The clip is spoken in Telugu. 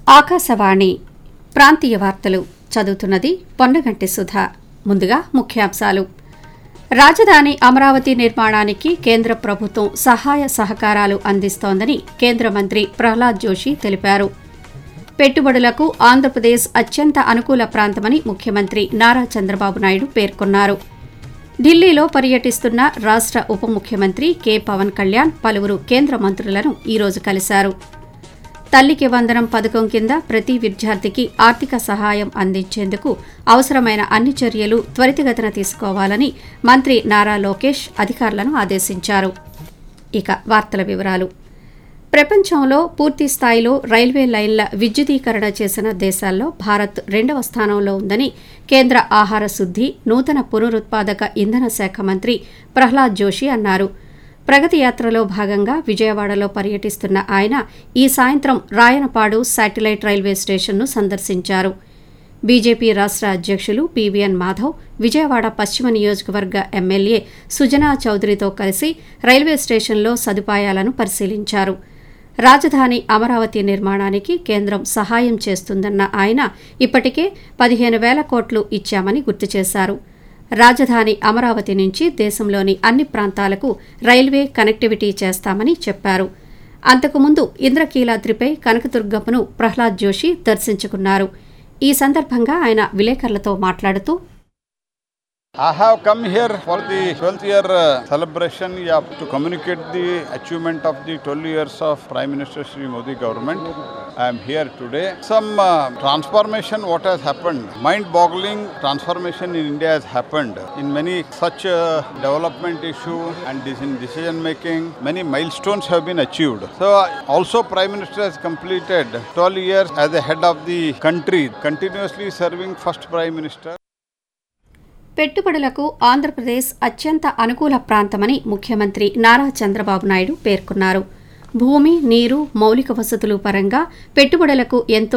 ఆకాశవాణి ప్రాంతీయ వార్తలు చదువుతున్నది పొన్నగంటి సుధా ముందుగా ముఖ్యాంశాలు రాజధాని అమరావతి నిర్మాణానికి కేంద్ర ప్రభుత్వం సహాయ సహకారాలు అందిస్తోందని కేంద్ర మంత్రి ప్రహ్లాద్ జోషి తెలిపారు పెట్టుబడులకు ఆంధ్రప్రదేశ్ అత్యంత అనుకూల ప్రాంతమని ముఖ్యమంత్రి నారా చంద్రబాబు నాయుడు పేర్కొన్నారు ఢిల్లీలో పర్యటిస్తున్న రాష్ట్ర ఉప ముఖ్యమంత్రి కె పవన్ కళ్యాణ్ పలువురు కేంద్ర మంత్రులను ఈరోజు కలిశారు తల్లికి వందనం పథకం కింద ప్రతి విద్యార్థికి ఆర్థిక సహాయం అందించేందుకు అవసరమైన అన్ని చర్యలు త్వరితగతిన తీసుకోవాలని మంత్రి నారా లోకేష్ అధికారులను ఆదేశించారు ఇక వార్తల వివరాలు ప్రపంచంలో పూర్తి స్థాయిలో రైల్వే లైన్ల విద్యుదీకరణ చేసిన దేశాల్లో భారత్ రెండవ స్థానంలో ఉందని కేంద్ర ఆహార శుద్ధి నూతన పునరుత్పాదక ఇంధన శాఖ మంత్రి ప్రహ్లాద్ జోషి అన్నారు ప్రగతి యాత్రలో భాగంగా విజయవాడలో పర్యటిస్తున్న ఆయన ఈ సాయంత్రం రాయనపాడు శాటిలైట్ రైల్వే స్టేషన్ను సందర్శించారు బీజేపీ రాష్ట్ర అధ్యక్షులు పీవీఎన్ మాధవ్ విజయవాడ పశ్చిమ నియోజకవర్గ ఎమ్మెల్యే సుజనా చౌదరితో కలిసి రైల్వే స్టేషన్లో సదుపాయాలను పరిశీలించారు రాజధాని అమరావతి నిర్మాణానికి కేంద్రం సహాయం చేస్తుందన్న ఆయన ఇప్పటికే పదిహేను వేల కోట్లు ఇచ్చామని గుర్తు చేశారు రాజధాని అమరావతి నుంచి దేశంలోని అన్ని ప్రాంతాలకు రైల్వే కనెక్టివిటీ చేస్తామని చెప్పారు అంతకుముందు ఇంద్రకీలాద్రిపై కనకదుర్గమ్మను ప్రహ్లాద్ జోషి దర్శించుకున్నారు ఈ సందర్భంగా ఆయన విలేకరులతో మాట్లాడుతూ I have come here for the 12th year uh, celebration yeah, to communicate the achievement of the 12 years of Prime Minister Sri Modi government. I am here today. Some uh, transformation what has happened, mind-boggling transformation in India has happened in many such uh, development issue and this in decision making. Many milestones have been achieved. So uh, also Prime Minister has completed 12 years as the head of the country, continuously serving first Prime Minister. పెట్టుబడులకు ఆంధ్రప్రదేశ్ అత్యంత అనుకూల ప్రాంతమని ముఖ్యమంత్రి నారా చంద్రబాబు నాయుడు పేర్కొన్నారు భూమి నీరు మౌలిక వసతులు పరంగా పెట్టుబడులకు ఎంతో